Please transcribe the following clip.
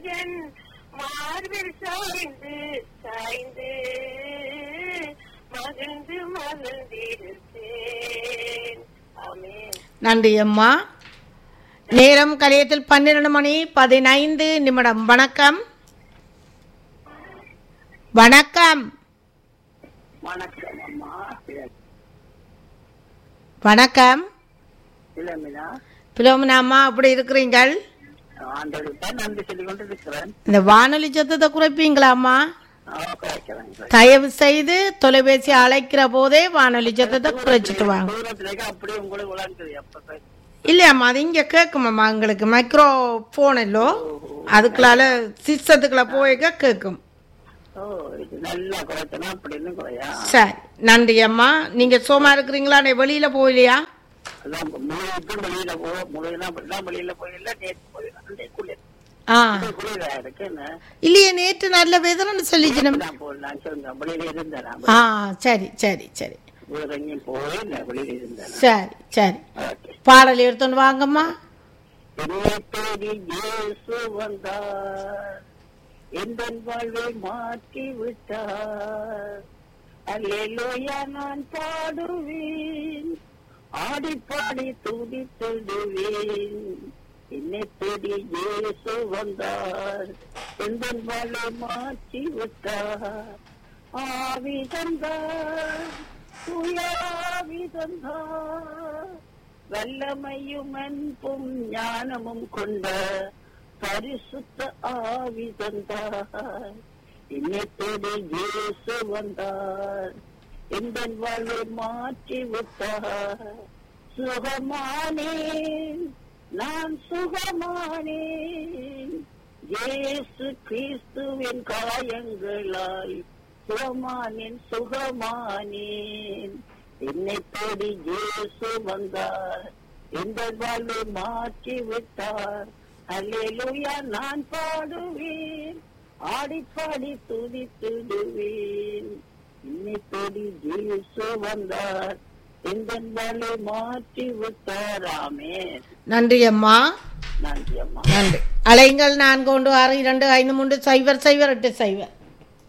ராஜன் மார்பில் சாய்ந்து சாய்ந்து மகிழ்ந்து மகிழ்ந்திருப்பேன் ஆமென் நன்றி அம்மா நேரம் கலையத்தில் பன்னிரண்டு மணி பதினைந்து நிமிடம் வணக்கம் வணக்கம் வணக்கம் அம்மா வணக்கம் இளமினா பிலோமினா அம்மா அப்படி இருக்கிறீங்கள் ஆண்டவருக்கு தான் நன்றி சொல்லிக் கொண்டு இருக்கிறேன் இந்த வானொலி சத்தத்தை குறைப்பீங்களா அம்மா குறைக்கிறேன் தயவு செய்து தொலைபேசி அழைக்கிற போதே வானொலி சத்தத்தை குறைச்சிட்டு வாங்க தூரத்துலேயே அப்படியே உங்களுக்கு விளாண்டுது எப்ப இல்லையாம்மா அது இங்கே கேட்குமாம்மா எங்களுக்கு மைக்ரோ ஃபோன் இல்லோ அதுக்குள்ளால சிஸ்டத்துக்குள்ள போய்க்க கேட்கும் ஓ இது நல்லா குறைச்சனா அப்படின்னு குறையா சரி நன்றி அம்மா நீங்க சோமா இருக்கிறீங்களா நீ வெளியில போகலையா அதான் முழுவதும் வெளியில போ முழுவதும் அப்படிலாம் வெளியில போயில நேற்று போயிடலாம் குளிர் ஆ குளிரா இருக்கு என்ன இல்லையே நேற்று நல்ல வெதர்னு சொல்லிச்சு நம்ம நான் போடலாம் சொல்லுங்க வெளியில இருந்தேன் ஆ சரி சரி சரி வேற எங்கேயும் போகல வெளியில இருந்தேன் சரி சரி ஓகே பாடல் எடுத்துன்னு வாங்கம்மா என்னை தேடி இயேசு வந்தார் எந்த வாழ்வை மாற்றி விட்டார் அல்லேலூயா நான் பாடுவேன் ஆடி பாடி துதித்திடுவேன் என்னை தேடி இயேசு வந்தார் எந்த வாழ்வை மாற்றி விட்டார் ஆவி தந்தார் தூய ஆவி தந்தார் வல்லமையும் அன்பும் ஞானமும் கொண்ட பரிசுத்த ஆவி தந்தார் இன்னத்தோடு இயேசு வந்தார் எந்த வாழ்வை மாற்றி விட்டார் சுகமானேன் நான் சுகமானேன் இயேசு கிறிஸ்துவின் காயங்களாய் சுகமானேன் சுகமானேன் என்னை தேடி இயேசு வந்தார் இந்த வாழ்வை மாற்றி விட்டார் அல்லேலூயா நான் பாடுவேன் ஆடி பாடி துதித்திடுவேன் என்னை தேடி இயேசு வந்தார் இந்த வாழ்வை மாற்றி விட்டார் ஆமென் நன்றி அம்மா நன்றி அம்மா நன்றி அலைங்கள் நான்கு ஒன்று ஆறு இரண்டு ஐந்து மூன்று சைபர் சைபர் எட்டு சைபர்